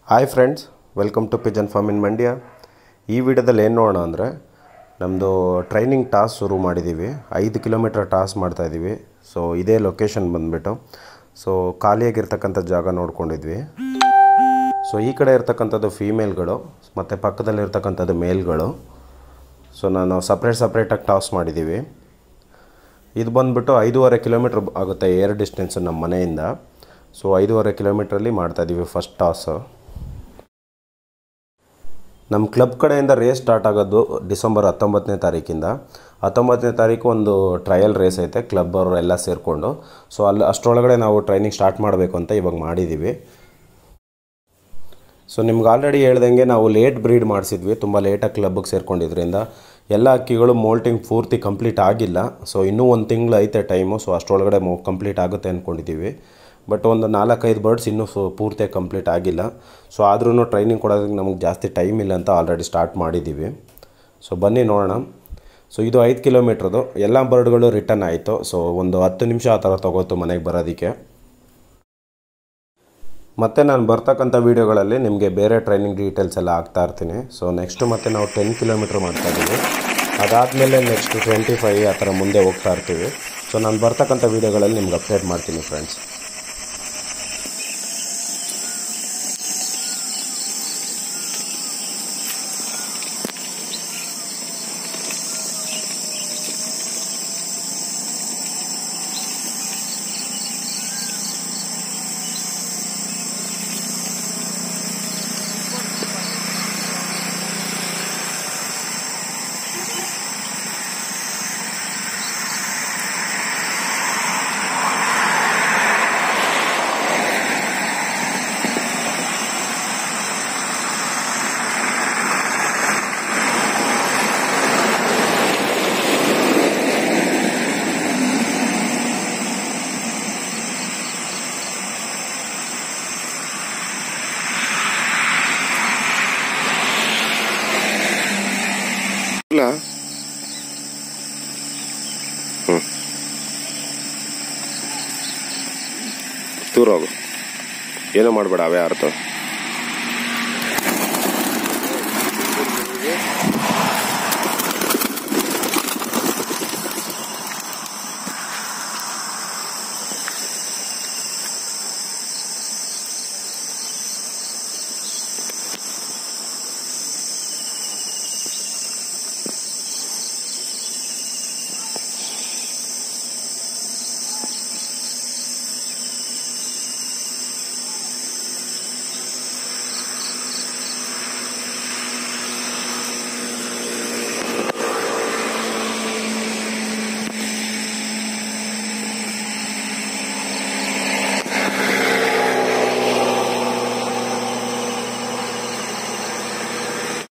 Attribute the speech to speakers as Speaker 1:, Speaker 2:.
Speaker 1: hi friends welcome to pigeon farm in Mandya ಈ ವಿಡಿಯೋದಲ್ಲಿ ಏನು ನೋಡೋಣ ಅಂದರೆ ನಮ್ಮದು ಟ್ರೈನಿಂಗ್ ಟಾಸ್ ಶುರು ಮಾಡಿದ್ದೀವಿ ಐದು ಕಿಲೋಮೀಟ್ರ್ ಟಾಸ್ ಮಾಡ್ತಾಯಿದ್ದೀವಿ ಸೊ ಇದೇ ಲೊಕೇಶನ್ ಬಂದುಬಿಟ್ಟು ಸೊ ಖಾಲಿಯಾಗಿರ್ತಕ್ಕಂಥ ಜಾಗ ನೋಡ್ಕೊಂಡಿದ್ವಿ ಸೊ ಈ ಕಡೆ ಇರ್ತಕ್ಕಂಥದ್ದು ಫೀಮೇಲ್ಗಳು ಮತ್ತು ಪಕ್ಕದಲ್ಲಿರ್ತಕ್ಕಂಥದ್ದು ಮೇಲ್ಗಳು ಸೊ ನಾನು ಸಪ್ರೇಟ್ ಸಪ್ರೇಟಾಗಿ ಟಾಸ್ ಮಾಡಿದ್ದೀವಿ ಇದು ಬಂದುಬಿಟ್ಟು ಐದೂವರೆ ಕಿಲೋಮೀಟ್ರ್ ಆಗುತ್ತೆ ಏರ್ ಡಿಸ್ಟೆನ್ಸ್ ನಮ್ಮ ಮನೆಯಿಂದ ಸೊ ಐದೂವರೆ ಕಿಲೋಮೀಟ್ರಲ್ಲಿ ಮಾಡ್ತಾಯಿದ್ದೀವಿ ಫಸ್ಟ್ ಟಾಸು ನಮ್ಮ ಕ್ಲಬ್ ಕಡೆಯಿಂದ ರೇಸ್ ಸ್ಟಾರ್ಟ್ ಆಗೋದು ಡಿಸೆಂಬರ್ ಹತ್ತೊಂಬತ್ತನೇ ತಾರೀಕಿಂದ ಹತ್ತೊಂಬತ್ತನೇ ತಾರೀಕು ಒಂದು ಟ್ರಯಲ್ ರೇಸ್ ಐತೆ ಕ್ಲಬ್ ಅವರು ಎಲ್ಲ ಸೇರಿಕೊಂಡು ಸೊ ಅಲ್ಲಿ ಅಷ್ಟರೊಳಗಡೆ ನಾವು ಟ್ರೈನಿಂಗ್ ಸ್ಟಾರ್ಟ್ ಮಾಡಬೇಕು ಅಂತ ಇವಾಗ ಮಾಡಿದ್ದೀವಿ ಸೊ ನಿಮ್ಗೆ ಆಲ್ರೆಡಿ ಹೇಳ್ದಂಗೆ ನಾವು ಲೇಟ್ ಬ್ರೀಡ್ ಮಾಡಿಸಿದ್ವಿ ತುಂಬ ಲೇಟಾಗಿ ಕ್ಲಬ್ಗೆ ಸೇರ್ಕೊಂಡಿದ್ರಿಂದ ಎಲ್ಲ ಅಕ್ಕಿಗಳು ಮೋಲ್ಟಿಂಗ್ ಪೂರ್ತಿ ಕಂಪ್ಲೀಟ್ ಆಗಿಲ್ಲ ಸೊ ಇನ್ನೂ ಒಂದು ತಿಂಗಳು ಐತೆ ಟೈಮು ಸೊ ಅಷ್ಟರೊಳಗಡೆ ಮೋ ಕಂಪ್ಲೀಟ್ ಆಗುತ್ತೆ ಅಂದ್ಕೊಂಡಿದ್ದೀವಿ ಬಟ್ ಒಂದು ನಾಲ್ಕೈದು ಬರ್ಡ್ಸ್ ಇನ್ನೂ ಸೊ ಪೂರ್ತಿಯಾಗಿ ಕಂಪ್ಲೀಟ್ ಆಗಿಲ್ಲ ಸೊ ಆದ್ರೂ ಟ್ರೈನಿಂಗ್ ಕೊಡೋದಕ್ಕೆ ನಮಗೆ ಜಾಸ್ತಿ ಟೈಮ್ ಇಲ್ಲ ಅಂತ ಆಲ್ರೆಡಿ ಸ್ಟಾರ್ಟ್ ಮಾಡಿದ್ದೀವಿ ಸೊ ಬನ್ನಿ ನೋಡೋಣ ಸೊ ಇದು ಐದು ಕಿಲೋಮೀಟ್ರದು ಎಲ್ಲ ಬರ್ಡ್ಗಳು ರಿಟರ್ನ್ ಆಯಿತು ಸೊ ಒಂದು ಹತ್ತು ನಿಮಿಷ ಆ ಥರ ತೊಗೋತು ಮನೆಗೆ ಬರೋದಕ್ಕೆ ಮತ್ತು ನಾನು ಬರ್ತಕ್ಕಂಥ ವೀಡಿಯೋಗಳಲ್ಲಿ ನಿಮಗೆ ಬೇರೆ ಟ್ರೈನಿಂಗ್ ಡೀಟೇಲ್ಸ್ ಎಲ್ಲ ಹಾಕ್ತಾ ಇರ್ತೀನಿ ಸೊ ನೆಕ್ಸ್ಟು ಮತ್ತೆ ನಾವು ಟೆನ್ ಕಿಲೋಮೀಟ್ರ್ ಮಾಡ್ತಾ ಇದ್ದೀವಿ ಅದಾದಮೇಲೆ ನೆಕ್ಸ್ಟ್ ಟ್ವೆಂಟಿ ಫೈವ್ ಆ ಥರ ಮುಂದೆ ಹೋಗ್ತಾ ಇರ್ತೀವಿ ಸೊ ನಾನು ಬರ್ತಕ್ಕಂಥ ವೀಡಿಯೋಗಳಲ್ಲಿ ನಿಮ್ಗೆ ಅಪ್ಡೇಟ್ ಮಾಡ್ತೀನಿ ಫ್ರೆಂಡ್ಸ್
Speaker 2: ಇಲ್ಲ ಹ್ಞೂ ದೂರ ಹೋಗು ಏನೂ ಮಾಡಬೇಡ ಅವೇ ಅರ್ಥ